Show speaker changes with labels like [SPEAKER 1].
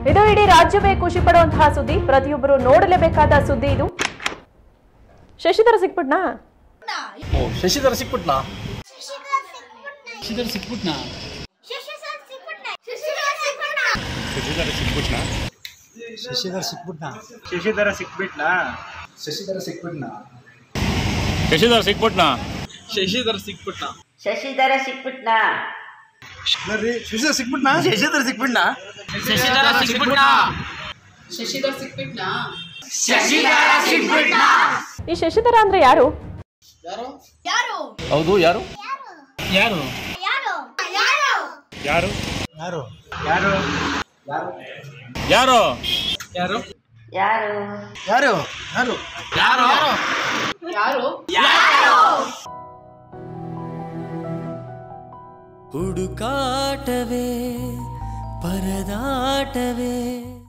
[SPEAKER 1] ಇದು ಇಡೀ ರಾಜ್ಯವೇ ಖುಷಿ ಪಡುವಂತಹ ಸುದ್ದಿ ಪ್ರತಿಯೊಬ್ಬರು ನೋಡಲೇಬೇಕಾದ ಸುದ್ದಿ ಇದು ಶಶಿಧರ ಸಿಕ್ಬಿಟ್ನಾ
[SPEAKER 2] ಓ ಶಶಿಧರ ಸಿಕ್ಬಿಟ್ನಾ
[SPEAKER 3] ಶಿದರ್ ಸಿಕ್ಬಿಟ್ನಾ
[SPEAKER 4] ಶಶಿಧರ್ ಸಿಕ್ಬಿಟ್ನಾ
[SPEAKER 5] ಶಶಿಧರ ಸಿಕ್ಬಿಟ್ನಾ
[SPEAKER 4] ಶಶಿಧರ್ ಸಿಕ್ಬಿಟ್ನಾ
[SPEAKER 2] ಶಶಿಧರ ಸಿಕ್ಬಿಟ್ನಾ
[SPEAKER 5] ಶಶಿಧರ್ ಸಿಕ್ಬಿಟ್ನಾ
[SPEAKER 6] ಶಶಿಧರ ಸಿಕ್ಬಿಟ್ನಾ
[SPEAKER 4] ನೋಡ್ರಿ ಶಶಿಧರ್ ಸಿಕ್ಬಿಟ್ನಾ
[SPEAKER 2] ಶಶಿಧರ ಸಿಕ್ಬಿಟ್ನಾ
[SPEAKER 5] ಶಶಿಧರ ಸಿಕ್ಬಿಟ್ನಾ
[SPEAKER 1] ಈ ಶಶಿಧರ ಅಂದ್ರೆ ಯಾರು
[SPEAKER 2] ಹೌದು ಯಾರು
[SPEAKER 3] ಯಾರು
[SPEAKER 2] ಯಾರು
[SPEAKER 4] ಯಾರು
[SPEAKER 5] ಯಾರು
[SPEAKER 2] ಯಾರು
[SPEAKER 5] ಯಾರು
[SPEAKER 6] ಯಾರು
[SPEAKER 4] ಯಾರು ಯಾರು
[SPEAKER 7] ಹುಡುಕಾಟವೇ ಪರದಾಟವೇ